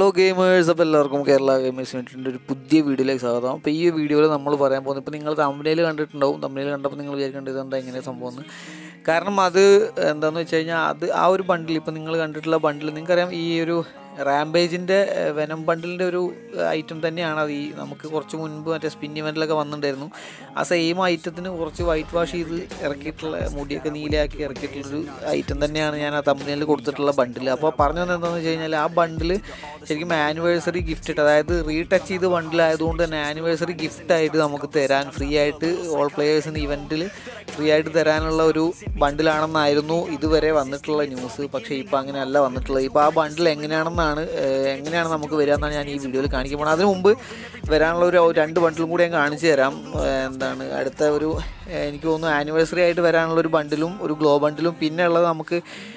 Hello gamers അപ്പോൾ എല്ലാവർക്കും Kerala gamers വേണ്ടിയിട്ട് ഒരു പുതിയ വീഡിയോയിലേക്ക് സ്വാഗതം അപ്പോൾ ഈ വീഡിയോയിൽ നമ്മൾ പറയാൻ പോകുന്നത് ഇപ്പോൾ നിങ്ങൾ തമിഴിൽ കണ്ടിട്ടുണ്ടാവും തമിഴിൽ കണ്ടപ്പോൾ നിങ്ങൾ വിചാരിക്കേണ്ടത് എന്താ ഇങ്ങനെ സംഭവം എന്ന് കാരണം അത് എന്താണെന്ന് വെച്ച് കഴിഞ്ഞാൽ അത് ആ ഒരു ബണ്ടിൽ ഇപ്പോൾ നിങ്ങൾ കണ്ടിട്ടുള്ള ബണ്ടിൽ നിങ്ങൾക്കറിയാം ഈ ഒരു റാംബേജിൻ്റെ വെനം ബണ്ടിലിൻ്റെ ഒരു ഐറ്റം തന്നെയാണ് അത് ഈ നമുക്ക് കുറച്ച് മുൻപ് മറ്റേ സ്പിൻ ഇവൻറ്റിലൊക്കെ വന്നിട്ടുണ്ടായിരുന്നു ആ സെയിം ഐറ്റത്തിന് കുറച്ച് വൈറ്റ് വാഷ് ചെയ്ത് ഇറക്കിയിട്ടുള്ള മുടിയൊക്കെ നീലയാക്കി ഇറക്കിയിട്ടുള്ളൊരു ഐറ്റം തന്നെയാണ് ഞാൻ ആ തമ്പനിയിൽ കൊടുത്തിട്ടുള്ള ബണ്ടിൽ അപ്പോൾ പറഞ്ഞു വന്നത് എന്താണെന്ന് വെച്ച് കഴിഞ്ഞാൽ ആ ബണ്ടിൽ ശരിക്കും ആനിവേഴ്സറി ഗിഫ്റ്റ് അതായത് റീടച്ച് ചെയ്ത് ബണ്ടിലായതുകൊണ്ട് തന്നെ ആനിവേഴ്സറി ഗിഫ്റ്റായിട്ട് നമുക്ക് തരാൻ ഫ്രീ ആയിട്ട് ഓൾ പ്ലേയേഴ്സിന് ഇവൻറ്റിൽ ഫ്രീ ആയിട്ട് തരാനുള്ള ഒരു ബണ്ടിലാണെന്നായിരുന്നു ഇതുവരെ വന്നിട്ടുള്ള ന്യൂസ് പക്ഷേ ഇപ്പോൾ അങ്ങനെയല്ല വന്നിട്ടുള്ളത് ഇപ്പോൾ ആ ബണ്ടിൽ എങ്ങനെയാണെന്നാണ് ഏഹ്, എങ്ങനെയാണ് നമുക്ക് വരിക എന്നാണ് ഞാൻ ഈ വീഡിയോയിൽ കാണിക്കാൻ പോകുന്നത് അതിനു മുമ്പ് വരാനുള്ള ഒരു രണ്ട് ബണ്ടിലും കൂടി ഞാൻ കാണിച്ചു തരാം ഏഹ്, എന്താണ് അടുത്ത ഒരു ഏഹ്, എനിക്ക് തോന്നുന്നു ആനിവേഴ്സറി ആയിട്ട് വരാനുള്ള ഒരു ബണ്ടിലും ഒരു ഗ്ലോ ബണ്ടിലും പിന്നെ ഉള്ളത് നമുക്ക്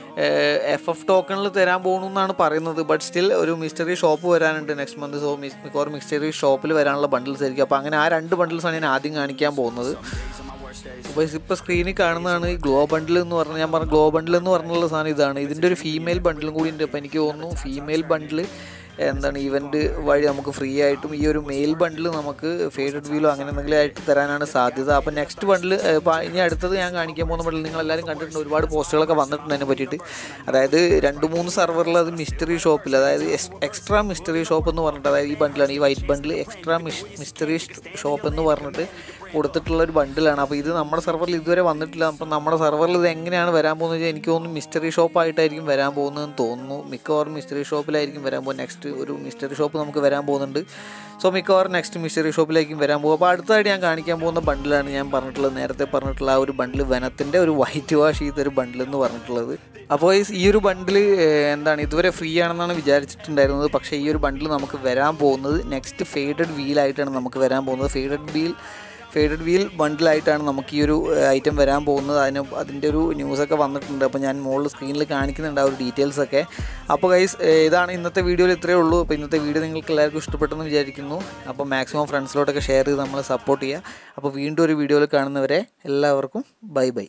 എഫ് എഫ് ടോക്കണിൽ തരാൻ പോകണമെന്നാണ് പറയുന്നത് ബട്ട് സ്റ്റിൽ ഒരു മിസ്റ്ററി ഷോപ്പ് വരാനുണ്ട് നെക്സ്റ്റ് മന്ത് സോ മിക്കവാറും മിസ്റ്ററി ഷോപ്പിൽ വരാനുള്ള ബണ്ടിൽസ് ആയിരിക്കും അപ്പോൾ അങ്ങനെ ആ രണ്ട് ബണ്ടിൽസാണ് ഞാൻ ആദ്യം കാണിക്കാൻ പോകുന്നത് അപ്പോൾ ഇപ്പോൾ സ്ക്രീനിൽ കാണുന്നതാണ് ഈ ഗ്ലോ ബണ്ടിൽ എന്ന് പറഞ്ഞാൽ ഞാൻ പറഞ്ഞ ഗ്ലോ ബണ്ടിൽ എന്ന് പറഞ്ഞുള്ള സാധനം ഇതാണ് ഇതിൻ്റെ ഒരു ഫീമെയിൽ ബണ്ടിലും കൂടി ഉണ്ട് അപ്പോൾ എനിക്ക് തോന്നുന്നു ഫീമെയിൽ ബണ്ടിൽ എന്താണ് ഇവൻറ്റ് വഴി നമുക്ക് ഫ്രീ ആയിട്ടും ഈ ഒരു മെയിൽ ബണ്ടിൽ നമുക്ക് ഫേഡഡ് വീലോ അങ്ങനെ എന്തെങ്കിലും ആയിട്ട് തരാനാണ് സാധ്യത അപ്പോൾ നെക്സ്റ്റ് ബണ്ടിൽ ഇനി അടുത്തത് ഞാൻ കാണിക്കാൻ പോകുന്ന ബണ്ടിൽ നിങ്ങളെല്ലാവരും കണ്ടിട്ടുണ്ട് ഒരുപാട് പോസ്റ്റുകളൊക്കെ വന്നിട്ടുണ്ട് അതിനെ പറ്റിയിട്ട് അതായത് രണ്ട് മൂന്ന് സർവറിൽ അത് മിസ്റ്ററി ഷോപ്പിൽ അതായത് എക്സ്ട്രാ മിസ്റ്ററി ഷോപ്പ് എന്ന് പറഞ്ഞിട്ട് അതായത് ഈ ബണ്ടിലാണ് ഈ white bundle extra mystery shop എന്ന് പറഞ്ഞിട്ട് കൊടുത്തിട്ടുള്ള ഒരു ബണ്ടിലാണ് അപ്പോൾ ഇത് നമ്മുടെ സെർവറിൽ ഇതുവരെ വന്നിട്ടില്ല അപ്പം നമ്മുടെ സെർവറിൽ ഇത് എങ്ങനെയാണ് വരാൻ പോകുന്നത് വെച്ചാൽ എനിക്ക് തോന്നുന്നു മിസ്റ്ററി ഷോപ്പായിട്ടായിരിക്കും വരാൻ പോകുന്നതെന്ന് തോന്നുന്നു മിക്കവാറും മിസ്റ്ററി ഷോപ്പിലായിരിക്കും വരാൻ പോകുന്നത് നെക്സ്റ്റ് ഒരു മിസ്റ്ററി ഷോപ്പ് നമുക്ക് വരാൻ പോകുന്നുണ്ട് സോ മിക്കവാറും നെക്സ്റ്റ് മിസ്റ്ററി ഷോപ്പിലേക്കും വരാൻ പോകും അപ്പോൾ അടുത്തതായിട്ട് ഞാൻ കാണിക്കാൻ പോകുന്ന ബണ്ടിലാണ് ഞാൻ പറഞ്ഞിട്ടുള്ളത് നേരത്തെ പറഞ്ഞിട്ടുള്ള ആ ഒരു ബണ്ടിൽ വനത്തിൻ്റെ ഒരു വൈറ്റ് വാഷ് ചെയ്തൊരു ബണ്ടിൽ എന്ന് പറഞ്ഞിട്ടുള്ളത് അപ്പോൾ ഈ- ഈ ഒരു ബണ്ടിൽ എന്താണ് ഇതുവരെ ഫ്രീ ആണെന്നാണ് വിചാരിച്ചിട്ടുണ്ടായിരുന്നത് പക്ഷേ ഈ ഒരു ബണ്ടിൽ നമുക്ക് വരാൻ പോകുന്നത് നെക്സ്റ്റ് ഫേഡഡ് വീലായിട്ടാണ് നമുക്ക് വരാൻ പോകുന്നത് ഫേഡഡ് വീൽ ഫേഡഡ് വീൽ ബണ്ടിലായിട്ടാണ് നമുക്ക് ഈ ഒരു ഐറ്റം വരാൻ പോകുന്നത് അതിന് അതിൻ്റെ ഒരു ന്യൂസൊക്കെ വന്നിട്ടുണ്ട് അപ്പോൾ ഞാൻ മുകളിൽ സ്ക്രീനിൽ കാണിക്കുന്നുണ്ട് ആ ഒരു ഡീറ്റെയിൽസ് ഒക്കെ അപ്പോൾ ഗൈസ് ഇതാണ് ഇന്നത്തെ വീഡിയോയിൽ ഇത്രയേ ഉള്ളൂ അപ്പോൾ ഇന്നത്തെ വീഡിയോ നിങ്ങൾക്ക് എല്ലാവർക്കും ഇഷ്ടപ്പെട്ടെന്ന് വിചാരിക്കുന്നു അപ്പോൾ മാക്സിമം ഫ്രണ്ട്സിലോട്ടൊക്കെ ഷെയർ ചെയ്ത് നമ്മളെ സപ്പോർട്ട് ചെയ്യുക അപ്പോൾ വീണ്ടും ഒരു വീഡിയോയിൽ കാണുന്നവരെ എല്ലാവർക്കും bye bye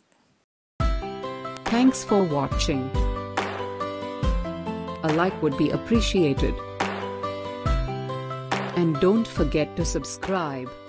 Thanks for watching. A like would be appreciated. And don't forget to subscribe.